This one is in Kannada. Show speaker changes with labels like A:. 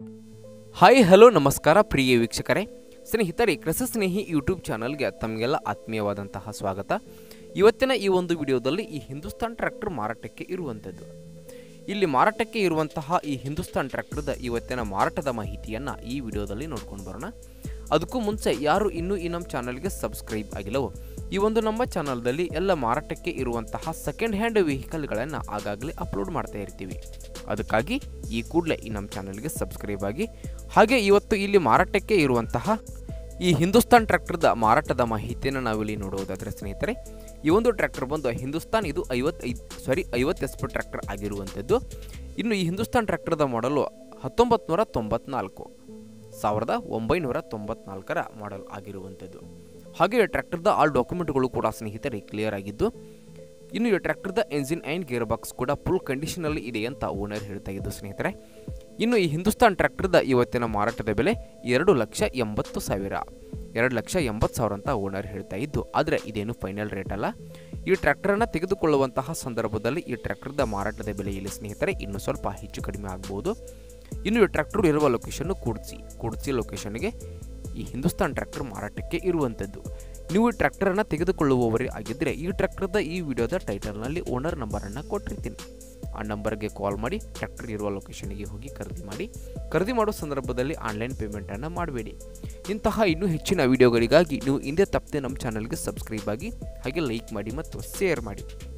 A: ಹಾಯ್ ಹಲೋ ನಮಸ್ಕಾರ ಪ್ರಿಯ ವೀಕ್ಷಕರೇ ಸ್ನೇಹಿತರೆ ಕೃಷಿ ಸ್ನೇಹಿ ಯೂಟ್ಯೂಬ್ ಚಾನಲ್ಗೆ ತಮಗೆಲ್ಲ ಆತ್ಮೀಯವಾದಂತಹ ಸ್ವಾಗತ ಇವತ್ತಿನ ಈ ಒಂದು ವಿಡಿಯೋದಲ್ಲಿ ಈ ಹಿಂದೂಸ್ತಾನ್ ಟ್ರ್ಯಾಕ್ಟರ್ ಮಾರಾಟಕ್ಕೆ ಇರುವಂಥದ್ದು ಇಲ್ಲಿ ಮಾರಾಟಕ್ಕೆ ಇರುವಂತಹ ಈ ಹಿಂದೂಸ್ತಾನ್ ಟ್ರ್ಯಾಕ್ಟರ್ದ ಇವತ್ತಿನ ಮಾರಾಟದ ಮಾಹಿತಿಯನ್ನು ಈ ವಿಡಿಯೋದಲ್ಲಿ ನೋಡ್ಕೊಂಡು ಬರೋಣ ಅದಕ್ಕೂ ಮುಂಚೆ ಯಾರು ಇನ್ನೂ ಈ ನಮ್ಮ ಚಾನಲ್ಗೆ ಸಬ್ಸ್ಕ್ರೈಬ್ ಆಗಿಲ್ಲವೋ ಈ ಒಂದು ನಮ್ಮ ಚಾನಲ್ದಲ್ಲಿ ಎಲ್ಲ ಮಾರಾಟಕ್ಕೆ ಇರುವಂತಹ ಸೆಕೆಂಡ್ ಹ್ಯಾಂಡ್ ವೆಹಿಕಲ್ಗಳನ್ನು ಆಗಾಗಲೇ ಅಪ್ಲೋಡ್ ಮಾಡ್ತಾ ಇರ್ತೀವಿ ಅದಕ್ಕಾಗಿ ಈ ಕೂಡಲೇ ಈ ನಮ್ಮ ಚಾನಲ್ಗೆ ಸಬ್ಸ್ಕ್ರೈಬ್ ಆಗಿ ಹಾಗೆ ಇವತ್ತು ಇಲ್ಲಿ ಮಾರಾಟಕ್ಕೆ ಇರುವಂತಹ ಈ ಹಿಂದೂಸ್ತಾನ್ ಟ್ರ್ಯಾಕ್ಟರ್ದ ಮಾರಾಟದ ಮಾಹಿತಿಯನ್ನು ನಾವಿಲ್ಲಿ ನೋಡುವುದಾದರೆ ಸ್ನೇಹಿತರೆ ಈ ಒಂದು ಟ್ರ್ಯಾಕ್ಟರ್ ಬಂದು ಹಿಂದೂಸ್ತಾನ್ ಇದು ಐವತ್ತೈದು ಸಾರಿ ಐವತ್ತು ಎಸ್ ಪಿ ಟ್ರ್ಯಾಕ್ಟರ್ ಆಗಿರುವಂಥದ್ದು ಇನ್ನು ಈ ಹಿಂದೂಸ್ತಾನ್ ಟ್ರ್ಯಾಕ್ಟರ್ದ ಮಾಡಲು ಹತ್ತೊಂಬತ್ತು ನೂರ ತೊಂಬತ್ನಾಲ್ಕು ಸಾವಿರದ ಒಂಬೈನೂರ ತೊಂಬತ್ನಾಲ್ಕರ ಮಾಡೆಲ್ ಆಗಿರುವಂಥದ್ದು ಹಾಗೆ ಈ ಟ್ರ್ಯಾಕ್ಟರ್ದ ಆಲ್ ಡಾಕ್ಯುಮೆಂಟ್ಗಳು ಕೂಡ ಸ್ನೇಹಿತರೆ ಕ್ಲಿಯರ್ ಆಗಿದ್ದು ಇನ್ನು ಈ ಟ್ರ್ಯಾಕ್ಟರ್ದ ಎಂಜಿನ್ ಆ್ಯಂಡ್ ಗೇರ್ ಬಾಕ್ಸ್ ಕೂಡ ಫುಲ್ ಕಂಡೀಷನಲ್ಲಿ ಇದೆ ಅಂತ ಓನರ್ ಹೇಳ್ತಾ ಇದ್ದು ಸ್ನೇಹಿತರೆ ಇನ್ನು ಈ ಹಿಂದೂಸ್ತಾನ್ ಟ್ರ್ಯಾಕ್ಟರ್ದ ಇವತ್ತಿನ ಮಾರಾಟದ ಬೆಲೆ ಎರಡು ಲಕ್ಷ ಎಂಬತ್ತು ಸಾವಿರ ಎರಡು ಲಕ್ಷ ಎಂಬತ್ತು ಸಾವಿರ ಅಂತ ಓನರ್ ಹೇಳ್ತಾ ಇದ್ದು ಆದರೆ ಇದೇನು ಫೈನಲ್ ರೇಟ್ ಅಲ್ಲ ಈ ಟ್ರ್ಯಾಕ್ಟರನ್ನು ತೆಗೆದುಕೊಳ್ಳುವಂತಹ ಸಂದರ್ಭದಲ್ಲಿ ಈ ಟ್ರ್ಯಾಕ್ಟರ್ದ ಮಾರಾಟದ ಬೆಲೆಯಲ್ಲಿ ಸ್ನೇಹಿತರೆ ಇನ್ನೂ ಸ್ವಲ್ಪ ಹೆಚ್ಚು ಕಡಿಮೆ ಆಗ್ಬೋದು ಇನ್ನು ಈ ಟ್ರ್ಯಾಕ್ಟರ್ ಇರುವ ಲೊಕೇಶನ್ನು ಕೂಡ್ಸಿ ಕೂಡ್ಸಿ ಲೊಕೇಶನ್ಗೆ ಈ ಹಿಂದೂಸ್ತಾನ್ ಟ್ರ್ಯಾಕ್ಟರ್ ಮಾರಾಟಕ್ಕೆ ಇರುವಂಥದ್ದು ನೀವು ಈ ಟ್ರ್ಯಾಕ್ಟರನ್ನು ತೆಗೆದುಕೊಳ್ಳುವವರೇ ಆಗಿದ್ದರೆ ಈ ಟ್ರ್ಯಾಕ್ಟರ್ದ ಈ ವಿಡಿಯೋದ ಟೈಟಲ್ನಲ್ಲಿ ಓನರ್ ನಂಬರನ್ನು ಕೊಟ್ಟಿರ್ತೀನಿ ಆ ನಂಬರ್ಗೆ ಕಾಲ್ ಮಾಡಿ ಟ್ರ್ಯಾಕ್ಟರ್ ಇರುವ ಲೊಕೇಶನ್ಗೆ ಹೋಗಿ ಖರೀದಿ ಮಾಡಿ ಖರೀದಿ ಮಾಡೋ ಸಂದರ್ಭದಲ್ಲಿ ಆನ್ಲೈನ್ ಪೇಮೆಂಟನ್ನು ಮಾಡಬೇಡಿ ಇಂತಹ ಇನ್ನೂ ಹೆಚ್ಚಿನ ವಿಡಿಯೋಗಳಿಗಾಗಿ ನೀವು ಹಿಂದೆ ತಪ್ಪದೆ ನಮ್ಮ ಚಾನಲ್ಗೆ ಸಬ್ಸ್ಕ್ರೈಬ್ ಆಗಿ ಹಾಗೆ ಲೈಕ್ ಮಾಡಿ ಮತ್ತು ಶೇರ್ ಮಾಡಿ